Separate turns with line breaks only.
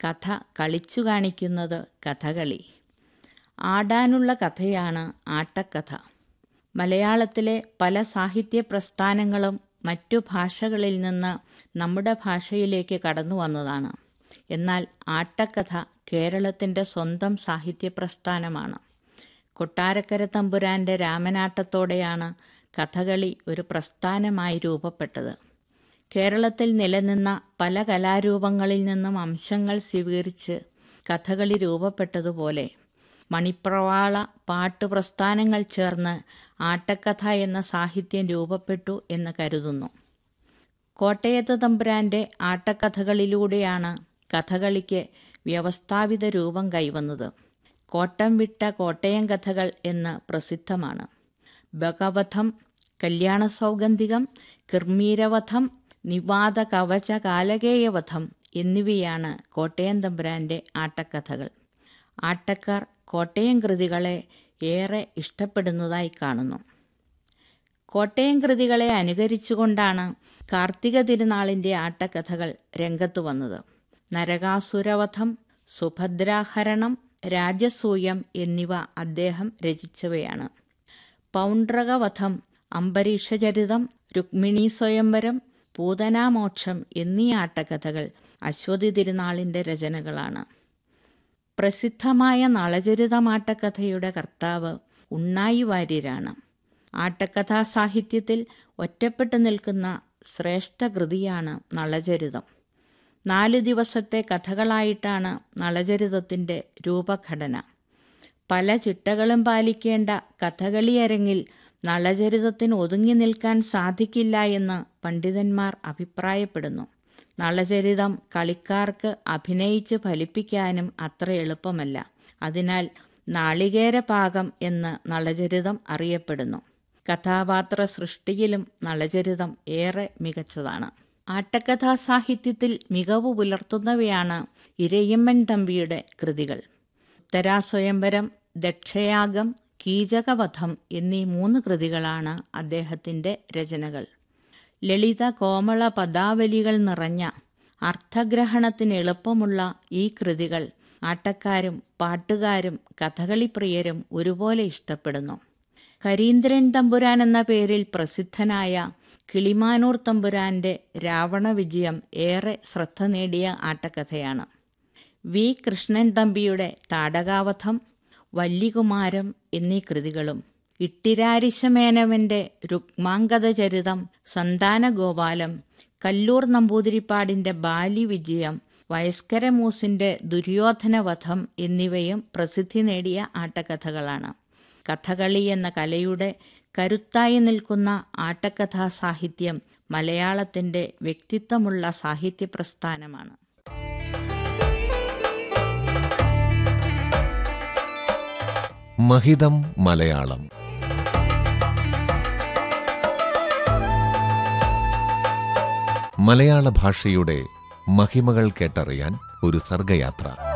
കഥ കളിച്ചു കാണിക്കുന്നത് കഥകളി ആടാനുള്ള കഥയാണ് ആട്ടക്കഥ മലയാളത്തിലെ പല സാഹിത്യ പ്രസ്ഥാനങ്ങളും മറ്റു ഭാഷകളിൽ നിന്ന് നമ്മുടെ ഭാഷയിലേക്ക് കടന്നു വന്നതാണ് എന്നാൽ ആട്ടക്കഥ കേരളത്തിൻ്റെ സ്വന്തം സാഹിത്യ പ്രസ്ഥാനമാണ് കൊട്ടാരക്കര തമ്പുരാൻ്റെ രാമനാട്ടത്തോടെയാണ് കഥകളി ഒരു പ്രസ്ഥാനമായി രൂപപ്പെട്ടത് കേരളത്തിൽ നിലനിന്ന പല കലാരൂപങ്ങളിൽ നിന്നും അംശങ്ങൾ സ്വീകരിച്ച് കഥകളി രൂപപ്പെട്ടതുപോലെ മണിപ്രവാള പാട്ട് പ്രസ്ഥാനങ്ങൾ ചേർന്ന് ആട്ടക്കഥ എന്ന സാഹിത്യം രൂപപ്പെട്ടു എന്ന് കരുതുന്നു കോട്ടയത്ത് തമ്പുരാൻ്റെ ആട്ടക്കഥകളിലൂടെയാണ് കഥകളിക്ക് വ്യവസ്ഥാപിത രൂപം കൈവന്നത് കോട്ടം വിട്ട കോട്ടയം കഥകൾ എന്ന് പ്രസിദ്ധമാണ് ഭഗവധം കല്യാണ സൗഗന്ധികം കിർമീരവധം നിവാദ കവച കാലകേയവധം എന്നിവയാണ് കോട്ടയം തമ്പുരാൻ്റെ ആട്ടക്കഥകൾ ആട്ടക്കാർ കോട്ടയം കൃതികളെ ഏറെ ഇഷ്ടപ്പെടുന്നതായി കാണുന്നു കോട്ടയം കൃതികളെ അനുകരിച്ചുകൊണ്ടാണ് കാർത്തിക തിരുനാളിൻ്റെ ആട്ടക്കഥകൾ രംഗത്തു വന്നത് നരകാസുരവധം സുഭദ്രാഹരണം രാജസൂയം എന്നിവ അദ്ദേഹം രചിച്ചവയാണ് പൗണ്ഡ്രകവധം അംബരീഷചരിതം രുക്മിണി സ്വയംവരം പൂതനാമോക്ഷം എന്നീ ആട്ടക്കഥകൾ അശ്വതി തിരുനാളിൻ്റെ രചനകളാണ് പ്രസിദ്ധമായ നളചരിതമാട്ടക്കഥയുടെ കർത്താവ് ഉണ്ണായി വാര്യരാണ് ആട്ടക്കഥാ സാഹിത്യത്തിൽ ഒറ്റപ്പെട്ടു നിൽക്കുന്ന ശ്രേഷ്ഠ കൃതിയാണ് നളചരിതം നാല് ദിവസത്തെ കഥകളായിട്ടാണ് നളചരിതത്തിൻ്റെ രൂപഘടന പല ചിട്ടകളും പാലിക്കേണ്ട കഥകളിയരങ്ങിൽ നളചരിതത്തിന് ഒതുങ്ങി നിൽക്കാൻ സാധിക്കില്ല എന്ന് പണ്ഡിതന്മാർ അഭിപ്രായപ്പെടുന്നു നളചരിതം കളിക്കാർക്ക് അഭിനയിച്ച് ഫലിപ്പിക്കാനും അത്ര എളുപ്പമല്ല അതിനാൽ നാളികേര പാകം എന്ന് നളചരിതം അറിയപ്പെടുന്നു കഥാപാത്ര സൃഷ്ടിയിലും നളചരിതം ഏറെ മികച്ചതാണ് ആട്ടക്കഥാ സാഹിത്യത്തിൽ മികവ് പുലർത്തുന്നവയാണ് ഇരയമ്മൻ തമ്പിയുടെ കൃതികൾ ഉത്തരാസ്വയംവരം ദക്ഷയാഗം കീചകവധം എന്നീ മൂന്ന് കൃതികളാണ് അദ്ദേഹത്തിൻ്റെ രചനകൾ ലളിത കോമള പദാവലികൾ നിറഞ്ഞ അർത്ഥഗ്രഹണത്തിന് എളുപ്പമുള്ള ഈ കൃതികൾ ആട്ടക്കാരും പാട്ടുകാരും കഥകളിപ്രിയരും ഒരുപോലെ ഇഷ്ടപ്പെടുന്നു കരീന്ദ്രൻ തമ്പുരാൻ എന്ന പേരിൽ പ്രസിദ്ധനായ കിളിമാനൂർ തമ്പുരാന്റെ രാവണ വിജയം ഏറെ ശ്രദ്ധ നേടിയ ആട്ടക്കഥയാണ് വി കൃഷ്ണൻ തമ്പിയുടെ താടകാവധം വല്ലികുമാരം എന്നീ കൃതികളും ഇട്ടിരാരിശമേനവന്റെ രുക്മാംഗതചരിതം സന്താനഗോപാലം കല്ലൂർ നമ്പൂതിരിപ്പാടിന്റെ ബാലിവിജയം വയസ്കരമൂസിന്റെ ദുര്യോധനവധം എന്നിവയും പ്രസിദ്ധി നേടിയ ആട്ടക്കഥകളാണ് കഥകളി എന്ന കലയുടെ കരുത്തായി നിൽക്കുന്ന ആട്ടക്കഥാ സാഹിത്യം മലയാളത്തിന്റെ വ്യക്തിത്വമുള്ള സാഹിത്യ പ്രസ്ഥാനമാണ്
മഹിതം മലയാളം മലയാള ഭാഷയുടെ മഹിമകൾ കേട്ടറിയാൻ ഒരു സർഗയാത്ര